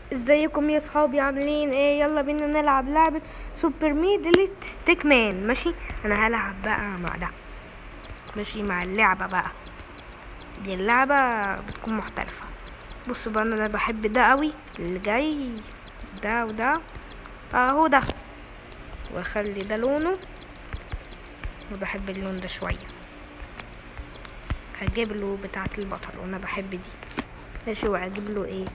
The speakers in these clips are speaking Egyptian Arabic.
ازيكم يا صحابي عاملين ايه يلا بينا نلعب لعبة سوبر ميدلست ستيك مان ماشي انا هلعب بقى مع ده ماشي مع اللعبة بقى دي اللعبة بتكون محترفة بص بقى انا بحب ده قوي اللي جاي ده وده اهو ده واخلي ده لونه وبحب اللون ده شوية هجيب له بتاعة البطل وانا بحب دي ماشي وهجيب له ايه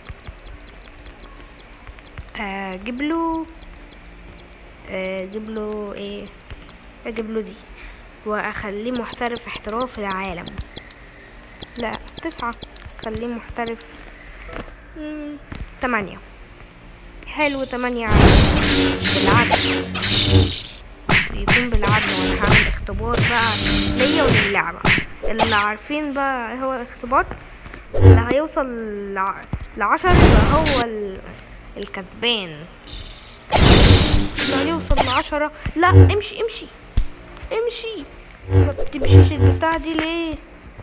اجيب له اجيب له ايه اجيب له دي واخليه محترف احتراف العالم لا تسعة خليه محترف مم، تمانية حلو تمانية عادي بالعدل يكون بالعدل وانا هعمل اختبار بقى ليا وللعبة اللي عارفين بقى هو الاختبار اللي هيوصل لع- لعشر يبقى هو ال... الكسبان اللي هيوصل لعشرة لا امشي امشي امشي ما بتمشيش البتاع دي ليه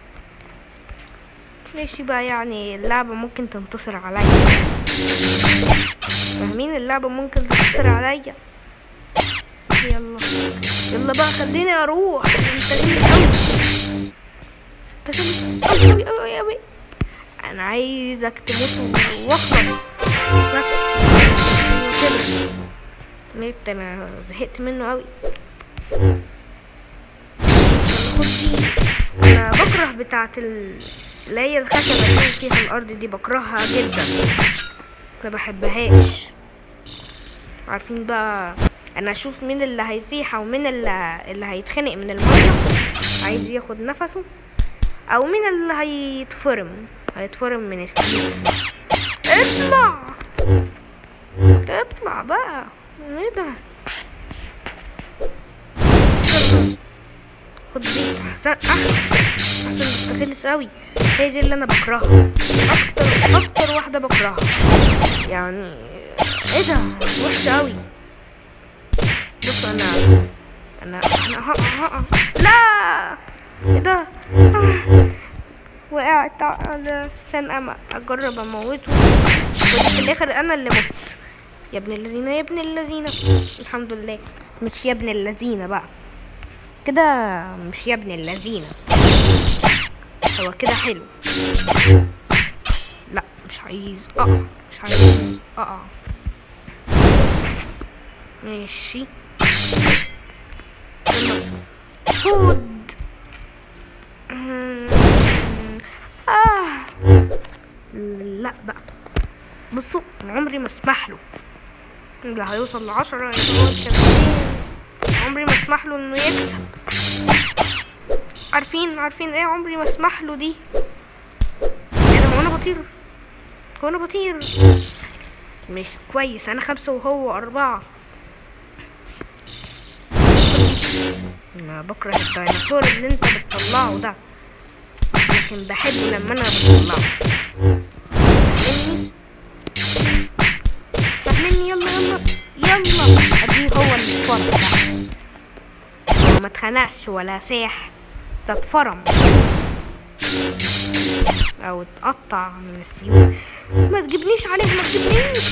ماشي بقى يعني اللعبة ممكن تنتصر عليا فاهمين اللعبة ممكن تنتصر عليا يلا يلا بقى خليني اروح انت جامد اوي انت جامد اوي اوي اوي اوي انا عايزك تموت واخلص بس أيوة كده ميت انا زهقت منه اوي يلا خد دي انا بكره بتاعت ال... اللي هي الخشبة اللي فيها الارض دي بكرهها جدا ما بحبهاش عارفين بقى انا اشوف مين اللي هيسيح او مين اللي, اللي هيتخنق من الميه عايز ياخد نفسه او مين اللي هيتفرم هيتفرم من السيف اطلع اطلع بقى ايه ده يلا. خد دي احسن احسن احسن بتغلس اوي هي دي اللي انا بكرهها اكتر اكتر واحده بكرهها يعني ايه ده وحشه اوي بص انا انا انا هقع هقع لا ايه ده آه. وقعت على عشان أما اجرب اموته بس في الاخر انا اللي مت يا ابن الذين يا ابن الذين الحمد لله مش يا ابن الذين بقى كده مش يا ابن الذين هو كده حلو لا مش عايز اقع مش عايز اقع ماشي يلا. خد مم. آه. لا بقى بصوا أنا عمري ما اسمح له اللي هيوصل لعشرة يبقى هو الكسبان عمري ما اسمح له انه يكسب عارفين عارفين ايه عمري ما اسمح له دي ايه ده هو انا بطير هو انا بطير مش كويس انا خمسة وهو اربعة انا بكره الديناصور اللي انت بتطلعه ده لكن بحبه لما انا بطلعه فاهمني فاهمني يلا يلا يلا اديه هو الفرق ده هو ما اتخنقش ولا ساح ده اتفرم او اتقطع من السيوف ما تجيبنيش عليه ما تجيبنيش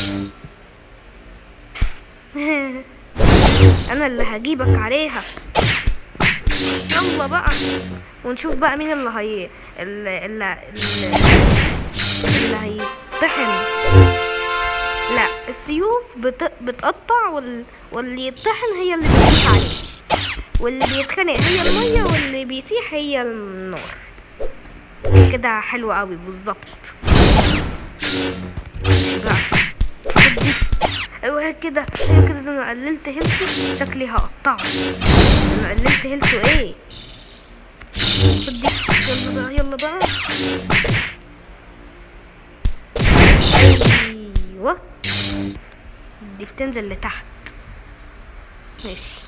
انا اللي هجيبك عليها يلا بقى ونشوف بقى مين اللي هي اللي, اللي, اللي هيطحن لا السيوف بت... بتقطع وال... واللي يطحن هي اللي بتسيح عليه واللي بيتخنق هي المية واللي بيسيح هي النار كده حلو قوي بالظبط بقى خد دي. ايوه كده ايوه كده ده انا قللت هيلثه شكلي هقطعه انا قللت هيلثه ايه خد دي يلا بقى يلا بقى ايوه دي بتنزل لتحت ماشي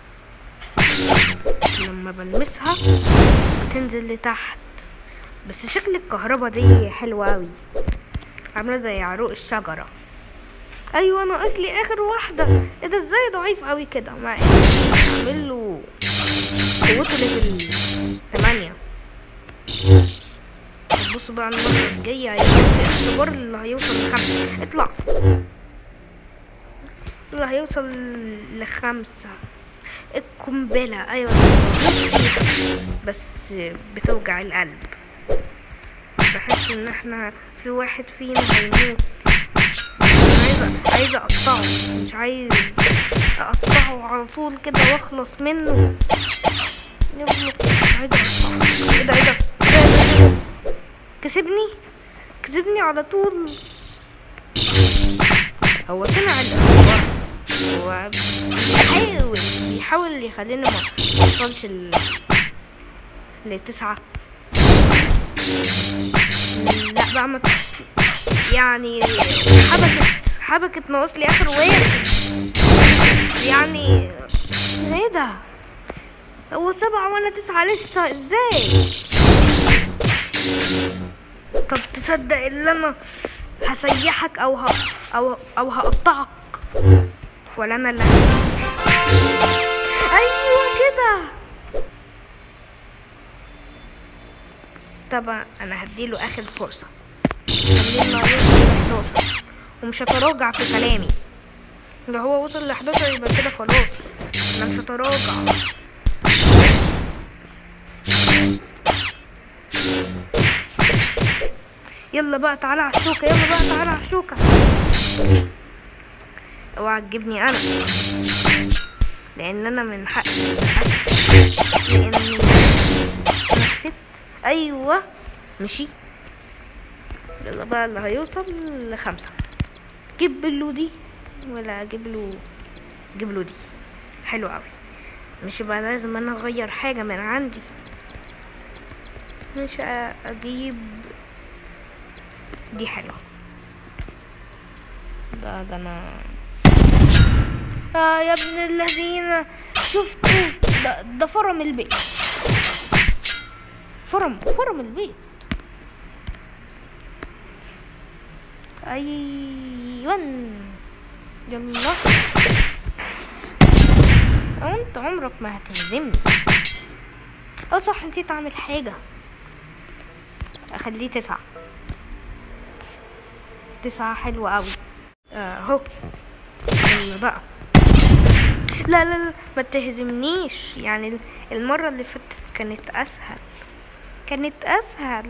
لما بلمسها بتنزل لتحت بس شكل الكهرباء دي حلوة اوي عاملة زي عروق الشجرة ايوه ناقص لي اخر واحدة ايه ده ازاي ضعيف اوي كده مع اني عامل له قوته ليفل تمانية بص بقى المرة الجاية هيبقى الاختبار اللي هيوصل لخمسة اطلع اللي هيوصل لخمسة القنبلة ايوه بس بتوجع القلب بحس ان احنا في واحد فينا هيموت أنا عايزة عايزة اقطعه مش عايز اقطعه على طول كده واخلص منه يلا عايزة اقطعه ايه ده ايه ده إيه ده؟ إيه ده؟ كسبني كسبني على طول هو سمع الاختبار هو بيحاول بيحاول يخليني ما اوصلش ل لتسعة لا بقى ما يعني حبكت حبكت ناقص لي اخر واحد يعني ايه ده هو سبعة وانا تسعة لسه ازاي طب تصدق ان انا هسيحك او ه... او او هقطعك ولا انا اللي هسيحك؟ ايوه كده طبعا انا هديله اخر فرصة خلينا يوصل ل 11 ومش هتراجع في كلامي لو هو وصل ل 11 يبقى كده خلاص انا مش هتراجع يلا بقى تعالى على الشوكة يلا بقى تعالى على الشوكة اوعى تجيبني انا لان انا من حقي أكسب. لاني انا كسبت ايوه مشي يلا بقى اللي هيوصل لخمسة جيب له دي ولا اجيب له جيب له دي حلو قوي مش بقى لازم انا اغير حاجة من عندي مش أ- اجيب دي حلوة ده ده انا آه يا ابن الذين شفتوا ده, ده فرم البيت فرم فرم البيت ايوه يلا أو انت عمرك ما هتهزمني اه صح نسيت اعمل حاجة اخليه تسعة تسعة حلوة اوي اهو يلا بقى لا لا لا ما تهزمنيش يعني المرة اللي فاتت كانت اسهل كانت اسهل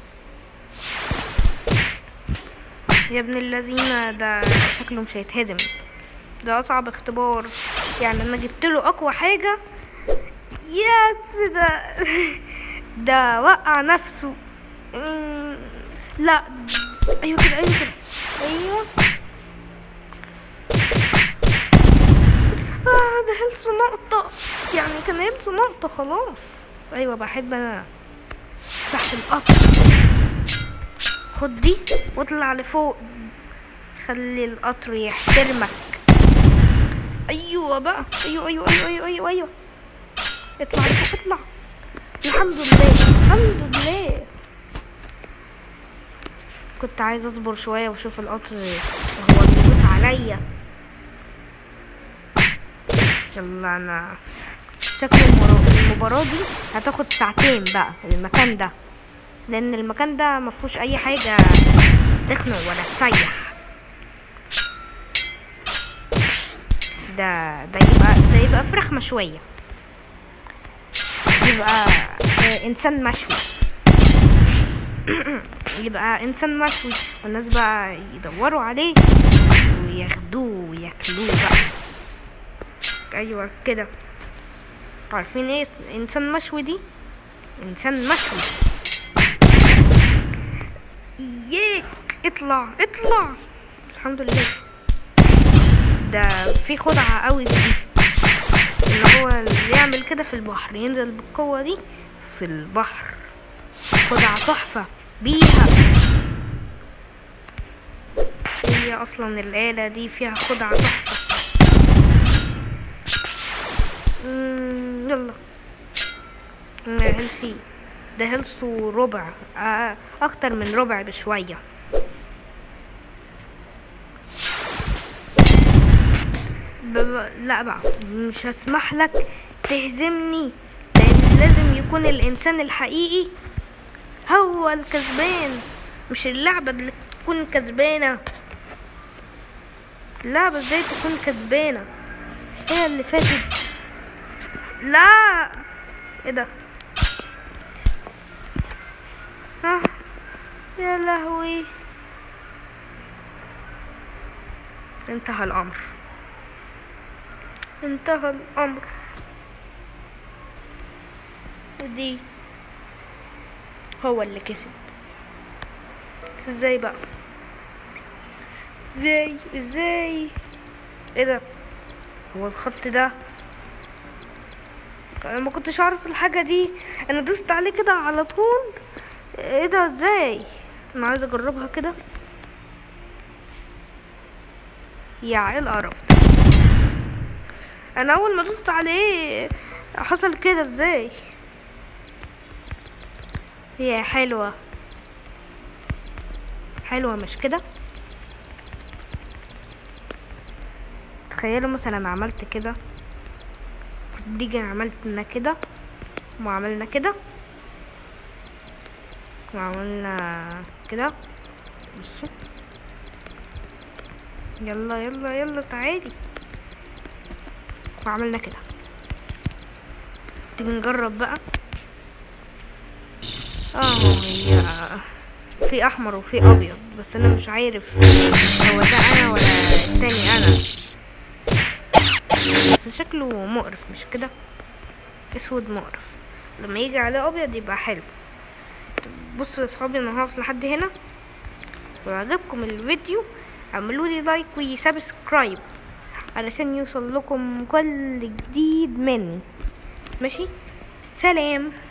يا ابن الذين ده شكله مش هيتهزم ده اصعب اختبار يعني انا جبت له اقوى حاجة يس ده ده وقع نفسه أمم، لا ايوه كده ايوه كده ايوه اه ده هلسه نقطة يعني كان هلسه نقطة خلاص ايوه بحب انا تحت القطر خد دي واطلع لفوق خلي القطر يحترمك ايوه بقى ايوه ايوه ايوه ايوه ايوه, أيوة. اطلع لفوق اطلع الحمد لله الحمد لله كنت عايز اصبر شويه واشوف القطر هو بيدوس عليا يلا انا شكل المرا- المباراة دي هتاخد ساعتين بقى المكان ده لان المكان ده مفهوش اي حاجة تخنق ولا تسيح ده ده يبقى ده يبقى فراخ مشوية يبقى آه، انسان مشوي يبقى انسان مشوي والناس بقى يدوروا عليه وياخدوه وياكلوه بقى ايوه كده عارفين ايه انسان مشوي دي انسان مشوي اياك اطلع اطلع الحمد لله ده في خدعة قوي دي اللي هو اللي يعمل كده في البحر ينزل بالقوة دي في البحر خدعة تحفة بيها هي اصلا الآلة دي فيها خدعة تحفة مم، يلا مم، هيلسي ده هيلسو ربع آه، اكتر من ربع بشوية ب- ب- لا بقى مش هسمح لك تهزمني لان لازم يكون الانسان الحقيقي هو الكسبان مش اللعبة اللي تكون كسبانة اللعبة ازاي تكون كسبانة هي اللي فاتت لا ايه ده آه. يا لهوي انتهى الامر انتهى الامر دي هو اللي كسب ازاي بقى ازاي ازاي ايه ده هو الخط ده انا ما كنتش اعرف الحاجه دي انا دوست عليه كده على طول ايه ده ازاي انا عايز اجربها كده يا ايه القرف ده؟ انا اول ما دوست عليه حصل كده ازاي هي حلوة حلوة مش كده تخيلوا مثلا عملت كده دي عملتنا كده وعملنا كده وعملنا كده بصوا يلا يلا يلا تعالي وعملنا كده تيجي نجرب بقى اه هي في احمر وفي ابيض بس انا مش عارف هو ده انا ولا التاني انا بس شكله مقرف مش كده اسود مقرف لما يجي عليه ابيض يبقى حلو طب بصوا يا صحابي انا هقف لحد هنا لو عجبكم الفيديو اعملوا لي لايك وسبسكرايب علشان يوصل لكم كل جديد مني ماشي سلام